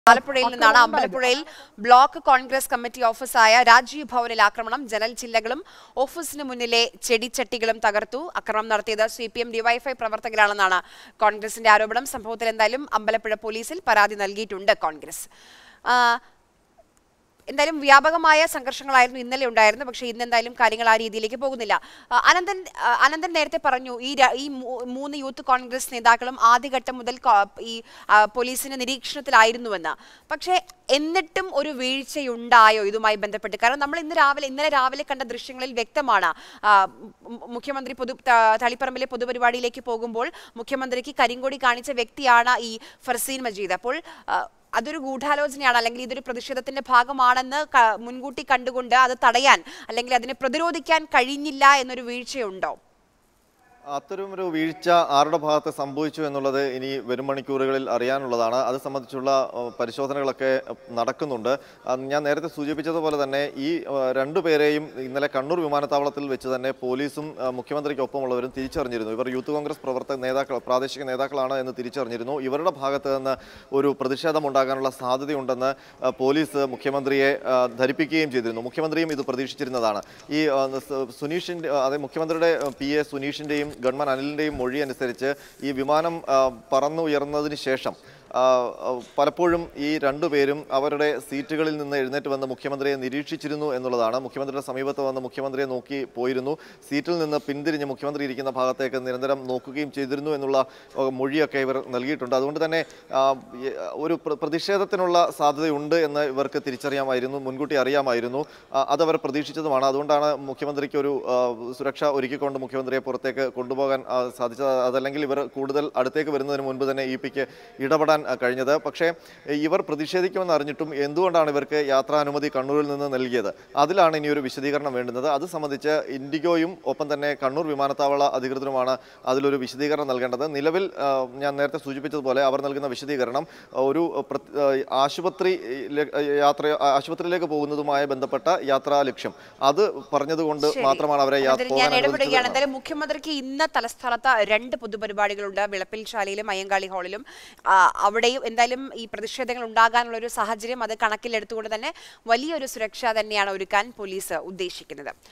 ആലപ്പുഴയിൽ നിന്നാണ് അമ്പലപ്പുഴയിൽ ബ്ലോക്ക് കോൺഗ്രസ് കമ്മിറ്റി ഓഫീസായ രാജീവ് ഭവനിൽ ആക്രമണം ജനൽ ചില്ലകളും ഓഫീസിന് മുന്നിലെ ചെടിച്ചട്ടികളും തകർത്തു ആക്രമണം നടത്തിയത് സി പി എം ഡിവൈഎഫ്ഐ പ്രവർത്തകരാണെന്നാണ് കോൺഗ്രസിന്റെ ആരോപണം സംഭവത്തിൽ എന്തായാലും അമ്പലപ്പുഴ പോലീസിൽ പരാതി നൽകിയിട്ടുണ്ട് കോൺഗ്രസ് ആ, എന്തായാലും വ്യാപകമായ സംഘർഷങ്ങളായിരുന്നു ഇന്നലെ ഉണ്ടായിരുന്നു പക്ഷേ ഇന്ന് എന്തായാലും കാര്യങ്ങൾ ആ രീതിയിലേക്ക് പോകുന്നില്ല ആ, അനന്തൻ ആ, അനന്തൻ നേരത്തെ പറഞ്ഞു ഈ ര- ഈ മൂ- മൂന്ന് യൂത്ത് കോൺഗ്രസ് നേതാക്കളും ആദ്യഘട്ടം മുതൽ കോ- ഈ ആ, പോലീസിന്റെ നിരീക്ഷണത്തിലായിരുന്നുവെന്ന് പക്ഷേ എന്നിട്ടും ഒരു വീഴ്ചയുണ്ടായോ ഇതുമായി ബന്ധപ്പെട്ട് കാരണം നമ്മൾ ഇന്ന് രാവിലെ ഇന്നലെ രാവിലെ കണ്ട ദൃശ്യങ്ങളിൽ വ്യക്തമാണ് ആ, മു- മുഖ്യമന്ത്രി പൊതു ത- തളിപ്പറമ്പിലെ പൊതുപരിപാടിയിലേക്ക് പോകുമ്പോൾ മുഖ്യമന്ത്രിക്ക് കരിങ്കൊടി കാണിച്ച വ്യക്തിയാണ് ഈ ഫർസീൻ മജീദ് അപ്പോൾ ആ, അതൊരു ഗൂഢാലോചനയാണ് അല്ലെങ്കിൽ ഇതൊരു പ്രതിഷേധത്തിന്റെ ഭാഗമാണെന്ന് ക- മുൻകൂട്ടി കണ്ടുകൊണ്ട് അത് തടയാൻ അല്ലെങ്കിൽ അതിനെ പ്രതിരോധിക്കാൻ കഴിഞ്ഞില്ല എന്നൊരു വീഴ്ചയുണ്ടോ അത്തരമൊരു വീഴ്ച ആരുടെ ഭാഗത്ത് സംഭവിച്ചു എന്നുള്ളത് ഇനി വരും മണിക്കൂറുകളിൽ അറിയാനുള്ളതാണ് അത് സംബന്ധിച്ചുള്ള ഏഹ്, പരിശോധനകളൊക്കെ ഏഹ്, നടക്കുന്നുണ്ട് അത് ഞാൻ നേരത്തെ സൂചിപ്പിച്ചതുപോലെ തന്നെ ഈ ഏഹ്, രണ്ടുപേരെയും ഇന്നലെ കണ്ണൂർ വിമാനത്താവളത്തിൽ വെച്ച് തന്നെ പോലീസും ഏഹ്, മുഖ്യമന്ത്രിക്കൊപ്പമുള്ളവരും തിരിച്ചറിഞ്ഞിരുന്നു ഇവർ യൂത്ത് കോൺഗ്രസ് പ്രവർത്തക നേതാക്കൾ പ്രാദേശിക നേതാക്കളാണ് എന്ന് തിരിച്ചറിഞ്ഞിരുന്നു ഇവരുടെ ഭാഗത്ത് നിന്ന് ഒരു പ്രതിഷേധം ഉണ്ടാകാനുള്ള സാധ്യതയുണ്ടെന്ന് ഏഹ്, പോലീസ് മുഖ്യമന്ത്രിയെ ഏഹ്, ധരിപ്പിക്കുകയും ചെയ്തിരുന്നു മുഖ്യമന്ത്രിയും ഇത് പ്രതീക്ഷിച്ചിരുന്നതാണ് ഈ ഏഹ്, സ- സുനീഷിന്റെ അതായത് മുഖ്യമന്ത്രിയുടെ പി എ സുനീഷിന്റെയും ഗവൺമെന്റ് അനിലിന്റെയും മൊഴി അനുസരിച്ച് ഈ വിമാനം ആ, പറന്നുയർന്നതിന് ശേഷം ആ, ആ, പലപ്പോഴും ഈ രണ്ടുപേരും അവരുടെ സീറ്റുകളിൽ നിന്ന് എഴുന്നേറ്റ് വന്ന് മുഖ്യമന്ത്രിയെ നിരീക്ഷിച്ചിരുന്നു എന്നുള്ളതാണ് മുഖ്യമന്ത്രിയുടെ സമീപത്ത് വന്ന് മുഖ്യമന്ത്രിയെ നോക്കി പോയിരുന്നു സീറ്റിൽ നിന്ന് പിന്തിരിഞ്ഞ് മുഖ്യമന്ത്രി ഇരിക്കുന്ന ഭാഗത്തേക്ക് നിരന്തരം നോക്കുകയും ചെയ്തിരുന്നു എന്നുള്ള ആ, മൊഴിയൊക്കെ ഇവർ നൽകിയിട്ടുണ്ട് അതുകൊണ്ട് തന്നെ ആ, ഈ, ഒരു പ്ര- പ്രതിഷേധത്തിനുള്ള സാധ്യതയുണ്ട് എന്ന് ഇവർക്ക് തിരിച്ചറിയാമായിരുന്നു മുൻകൂട്ടി അറിയാമായിരുന്നു ആ, അതവർ പ്രതീക്ഷിച്ചതുമാണ് അതുകൊണ്ടാണ് മുഖ്യമന്ത്രിക്ക് ഒരു ആ, സുരക്ഷ ഒരുക്കിക്കൊണ്ട് മുഖ്യമന്ത്രിയെ പുറത്തേക്ക് കൊണ്ടുപോകാൻ ആ, സാധിച്ചത് അതല്ലെങ്കിൽ ഇവർ കൂടുതൽ അടുത്തേക്ക് വരുന്നതിന് മുൻപ് തന്നെ ഇ പിക്ക് ഇടപെടാൻ ആ, കഴിഞ്ഞത് പക്ഷേ ഇവർ പ്രതിഷേധിക്കുമെന്ന് അറിഞ്ഞിട്ടും എന്തുകൊണ്ടാണ് ഇവർക്ക് യാത്രാനുമതി കണ്ണൂരിൽ നിന്ന് നൽകിയത് അതിലാണ് ഇനി ഒരു വിശദീകരണം വേണ്ടുന്നത് അത് സംബന്ധിച്ച് ഇൻഡിഗോയും ഒപ്പം തന്നെ കണ്ണൂർ വിമാനത്താവള അധികൃതരുമാണ് അതിലൊരു വിശദീകരണം നൽകേണ്ടത് നിലവിൽ ആ, ഞാൻ നേരത്തെ സൂചിപ്പിച്ചതുപോലെ അവർ നൽകുന്ന വിശദീകരണം ഒരു പ്രത്- ആ, ആശുപത്രി യാത്ര ആശുപത്രിയിലേക്ക് പോകുന്നതുമായി ബന്ധപ്പെട്ട യാത്രാ ലക്ഷ്യം അത് പറഞ്ഞതുകൊണ്ട് ശരി. മാത്രമാണ് അവരെ യാ- അതിൽ പോകാൻ ഞാൻ അനുവദിച്ചത് ഇടപെടുകയാണ് എന്നാണ്. എന്തായാലും മുഖ്യമന്ത്രിക്ക് ഇന്ന് തലസ്ഥാനത്ത് രണ്ട് പൊതുപരിപാടികളുണ്ട് വിളപ്പിൽശാലയിലും അയ്യങ്കാളി ഹാളിലും ആ, അവിടെയും എന്തായാലും ഈ പ്രതിഷേധങ്ങൾ ഉണ്ടാകാനുള്ള ഒരു സാഹചര്യം അത് കണക്കിലെടുത്തുകൊണ്ട് തന്നെ വലിയൊരു സുരക്ഷ തന്നെയാണ് ഒരുക്കാൻ പോലീസ് ഉദ്ദേശിക്കുന്നത്